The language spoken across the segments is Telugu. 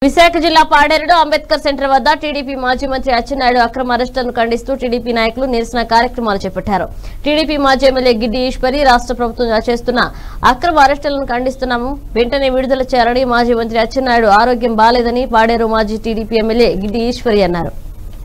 విశాఖ జిల్లా పాడేరులో అంబేద్కర్ సెంటర్ వద్ద టీడీపీ మాజీ మంత్రి అచ్చెన్నాయుడు అక్రమ అరెస్టులను ఖండిస్తూ టీడీపీ నాయకులు నిరసన కార్యక్రమాలు చేపట్టారు టీడీపీ మాజీ ఎమ్మెల్యే గిడ్డి ఈశ్వరి రాష్ట్ర ప్రభుత్వం చేస్తున్న అక్రమ అరెస్టులను ఖండిస్తున్నాము వెంటనే విడుదల చేయాలని మాజీ మంత్రి అచ్చెన్నాయుడు ఆరోగ్యం బాలేదని పాడేరు మాజీ టీడీపీ ఎమ్మెల్యే గిడ్డి ఈశ్వరి అన్నారు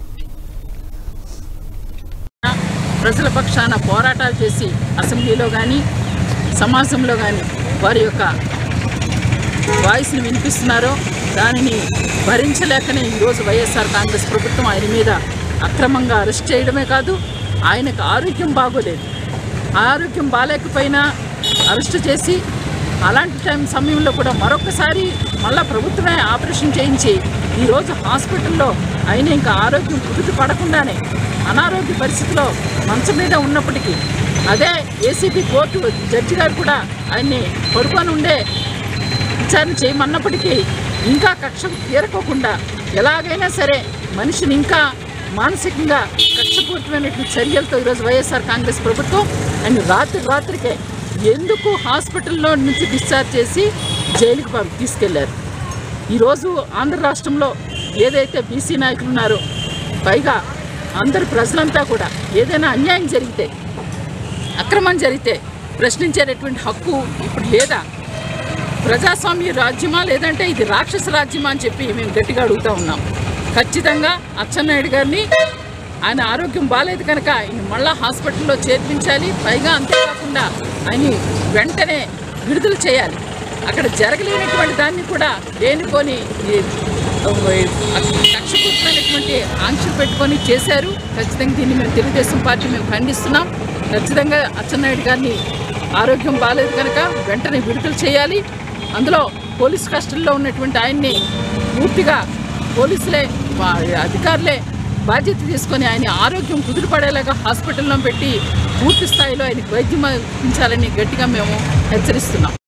ప్రజల పక్షాన పోరాటాలు చేసి అసెంబ్లీలో కానీ సమాజంలో కానీ వారి యొక్క వాయిస్ని వినిపిస్తున్నారో దానిని భరించలేకనే ఈరోజు వైఎస్ఆర్ కాంగ్రెస్ ప్రభుత్వం ఆయన మీద అక్రమంగా అరెస్ట్ చేయడమే కాదు ఆయనకు ఆరోగ్యం బాగోలేదు ఆరోగ్యం బాగాలేకపోయినా అరెస్ట్ చేసి అలాంటి టైం సమయంలో కూడా మరొకసారి మళ్ళా ప్రభుత్వమే ఆపరేషన్ చేయించి ఈరోజు హాస్పిటల్లో ఆయన ఇంకా ఆరోగ్యం కుదుట పడకుండానే అనారోగ్య పరిస్థితిలో మంచం మీద ఉన్నప్పటికీ అదే ఏసీపీ కోర్టు జడ్జి గారు కూడా ఆయన్ని పడుకొని ఉండే విచారణ చేయమన్నప్పటికీ ఇంకా కక్ష తీరకోకుండా ఎలాగైనా సరే మనిషిని ఇంకా మానసికంగా కక్షపూరితమైనటువంటి చర్యలతో ఈరోజు వైఎస్ఆర్ కాంగ్రెస్ ప్రభుత్వం ఆయన రాత్రి రాత్రికే ఎందుకు హాస్పిటల్లో నుంచి డిశ్చార్జ్ చేసి జైలుకి పంపి తీసుకెళ్లారు ఈరోజు ఆంధ్ర రాష్ట్రంలో ఏదైతే బీసీ నాయకులు ఉన్నారో పైగా అందరు ప్రజలంతా కూడా ఏదైనా అన్యాయం జరిగితే అక్రమం జరిగితే ప్రశ్నించేటటువంటి హక్కు ఇప్పుడు లేదా ప్రజాస్వామ్య రాజ్యమా లేదంటే ఇది రాక్షస రాజ్యమా అని చెప్పి మేము గట్టిగా అడుగుతా ఉన్నాం ఖచ్చితంగా అచ్చెన్నాయుడు గారిని ఆయన ఆరోగ్యం బాగాలేదు కనుక ఆయన మళ్ళా హాస్పిటల్లో చేర్పించాలి పైగా అంతేకాకుండా ఆయన వెంటనే విడుదల చేయాలి అక్కడ జరగలేనటువంటి దాన్ని కూడా లేనిపోని ఈ కక్షపూర్తమైనటువంటి ఆంక్షలు పెట్టుకొని చేశారు ఖచ్చితంగా దీన్ని మేము తెలుగుదేశం పార్టీ మేము ఖండిస్తున్నాం ఖచ్చితంగా అచ్చెన్నాయుడు గారిని ఆరోగ్యం బాగాలేదు కనుక వెంటనే విడుదల చేయాలి అందులో పోలీస్ కస్టడీలో ఉన్నటువంటి ఆయన్ని పూర్తిగా పోలీసులే వా- అధికారులే బాధ్యత తీసుకొని ఆయన ఆరోగ్యం కుదురుపడేలాగా హాస్పిటల్లో పెట్టి పూర్తి స్థాయిలో ఆయనకు వైద్యం అందించాలని గట్టిగా మేము హెచ్చరిస్తున్నాం